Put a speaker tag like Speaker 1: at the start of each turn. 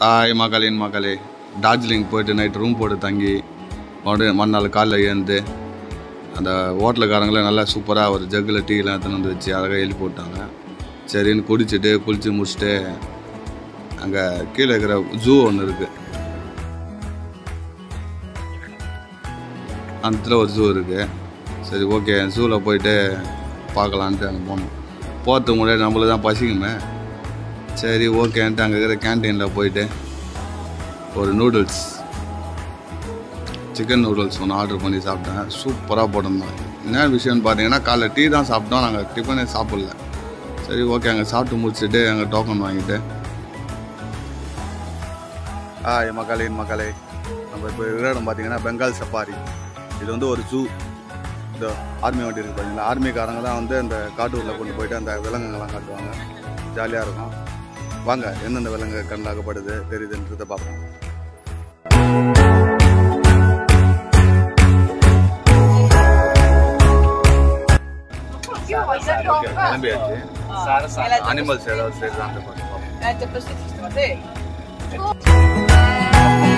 Speaker 1: ஆய் மகளின் மகளே டார்ஜிலிங் போயிட்டு நைட் ரூம் போட்டு தங்கி மறுபடியும் மறுநாள் காலைல எழுந்து அந்த ஹோட்டலுக்காரங்களே நல்லா சூப்பராக ஒரு ஜக்கில் டீலாம் எடுத்துன்னு வந்து வச்சு அழகாக எழுப்பி போட்டாங்க சரின்னு குடிச்சிட்டு குளித்து முடிச்சுட்டு அங்கே கீழே இருக்கிற ஜூ ஒன்று இருக்குது அந்த இடத்துல ஒரு ஜூ இருக்குது சரி ஓகே ஜூவில் போயிட்டு பார்க்கலான்ட்டு அங்கே போனோம் போகிறதுக்கு முன்னாடி நம்மளுக்கு தான் பசிக்குமே சரி ஓகேன்ட்டு அங்கே இருக்கிற கேன்டீனில் போயிட்டு ஒரு நூடுல்ஸ் சிக்கன் நூடுல்ஸ் ஒன்று ஆர்டர் பண்ணி சாப்பிட்டேன் சூப்பராக போட்டிருந்தாங்க என்ன விஷயம்னு பார்த்தீங்கன்னா காலைல டீ தான் சாப்பிட்டோம் நாங்கள் டிஃபனே சாப்பிடல சரி ஓகே அங்கே சாப்பிட்டு முடிச்சுட்டு அங்கே டோக்கன் வாங்கிட்டு ஆ என் மக்களே என் மக்களே நம்ம இப்போ இருக்கிற இடம் பார்த்தீங்கன்னா பெங்கால் சஃபாரி இது வந்து ஒரு ஜூ இந்த ஆர்மி வண்டி இருக்குது பார்த்தீங்களா ஆர்மிக்காரங்க தான் வந்து அந்த காட்டூரில் கொண்டு போயிட்டு அந்த விலங்குங்கள்லாம் காட்டுவாங்க ஜாலியாக இருக்கும் வாங்க எந்தெந்த விலங்கு கண்ணாக்கப்படுது தெரியுதுன்றதை பார்ப்போம் ஓகே கிளம்பியாச்சு அனிமல்ஸ் ஏதாவது சரிதான் பார்ப்போம்
Speaker 2: Eh, te posso sistema te?